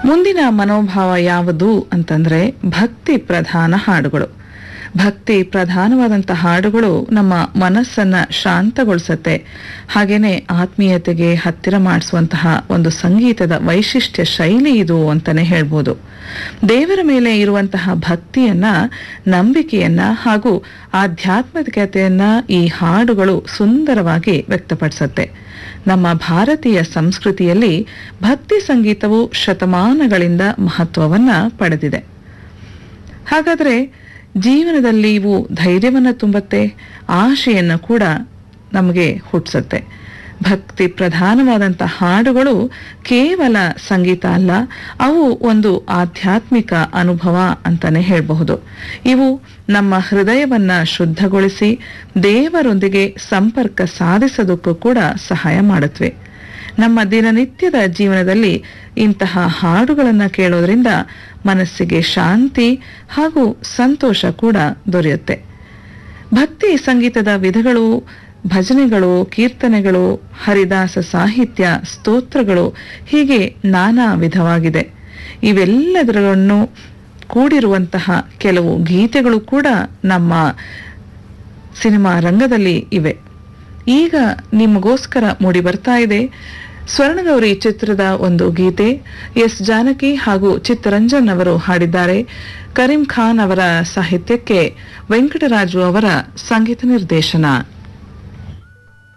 ಮುಂದಿನ ಮನೋಭಾವ ಯಾವುದು ಅಂತಂದ್ರೆ ಭಕ್ತಿ ಪ್ರಧಾನ ಹಾಡುಗಳು ಭಕ್ತಿ ಪ್ರಧಾನವಾದಂತಹ ಹಾಡುಗಳು ನಮ್ಮ ಮನಸ್ಸನ್ನ ಶಾಂತಗೊಳಿಸತ್ತೆ ಹಾಗೇನೆ ಆತ್ಮೀಯತೆಗೆ ಹತ್ತಿರ ಮಾಡಿಸುವಂತಹ ಒಂದು ಸಂಗೀತದ ವೈಶಿಷ್ಟ್ಯ ಶೈಲಿ ಇದು ಅಂತಾನೆ ಹೇಳ್ಬೋದು ದೇವರ ಮೇಲೆ ಇರುವಂತಹ ಭಕ್ತಿಯನ್ನ ನಂಬಿಕೆಯನ್ನ ಹಾಗೂ ಆಧ್ಯಾತ್ಮಿಕತೆಯನ್ನ ಈ ಹಾಡುಗಳು ಸುಂದರವಾಗಿ ವ್ಯಕ್ತಪಡಿಸತ್ತೆ ನಮ್ಮ ಭಾರತೀಯ ಸಂಸ್ಕೃತಿಯಲ್ಲಿ ಭಕ್ತಿ ಸಂಗೀತವು ಶತಮಾನಗಳಿಂದ ಮಹತ್ವವನ್ನ ಪಡೆದಿದೆ ಹಾಗಾದ್ರೆ ಜೀವನದಲ್ಲಿ ಇವು ಧೈರ್ಯವನ್ನ ತುಂಬತ್ತೆ ಆಶೆಯನ್ನ ಕೂಡ ನಮಗೆ ಹುಟ್ಟಿಸುತ್ತೆ ಭಕ್ತಿ ಪ್ರಧಾನವಾದಂಥ ಹಾಡುಗಳು ಕೇವಲ ಸಂಗೀತ ಅಲ್ಲ ಅವು ಒಂದು ಆಧ್ಯಾತ್ಮಿಕ ಅನುಭವ ಅಂತಾನೆ ಹೇಳಬಹುದು ಇವು ನಮ್ಮ ಹೃದಯವನ್ನ ಶುದ್ಧಗೊಳಿಸಿ ದೇವರೊಂದಿಗೆ ಸಂಪರ್ಕ ಸಾಧಿಸೋದಕ್ಕೂ ಕೂಡ ಸಹಾಯ ಮಾಡುತ್ತವೆ ನಮ್ಮ ದಿನನಿತ್ಯದ ಜೀವನದಲ್ಲಿ ಇಂತಹ ಹಾಡುಗಳನ್ನ ಕೇಳೋದ್ರಿಂದ ಮನಸ್ಸಿಗೆ ಶಾಂತಿ ಹಾಗೂ ಸಂತೋಷ ಕೂಡ ದೊರೆಯುತ್ತೆ ಭಕ್ತಿ ಸಂಗೀತದ ವಿಧಗಳು ಭಜನೆಗಳು ಕೀರ್ತನೆಗಳು ಹರಿದಾಸ ಸಾಹಿತ್ಯ ಸ್ತೋತ್ರಗಳು ಹೀಗೆ ನಾನಾ ವಿಧವಾಗಿದೆ ಇವೆಲ್ಲದರನ್ನು ಕೂಡಿರುವಂತಹ ಕೆಲವು ಗೀತೆಗಳು ಕೂಡ ನಮ್ಮ ಸಿನಿಮಾ ರಂಗದಲ್ಲಿ ಇವೆ ಈಗ ನಿಮಗೋಸ್ಕರ ಮೂಡಿ ಬರ್ತಾ ಇದೆ ಸ್ವರ್ಣಗೌರಿ ಚಿತ್ರದ ಒಂದು ಗೀತೆ ಎಸ್ ಜಾನಕಿ ಹಾಗೂ ಚಿತ್ತರಂಜನ್ ಅವರು ಹಾಡಿದ್ದಾರೆ ಕರೀಂ ಖಾನ್ ಅವರ ಸಾಹಿತ್ಯಕ್ಕೆ ವೆಂಕಟರಾಜು ಅವರ ಸಂಗೀತ ನಿರ್ದೇಶನ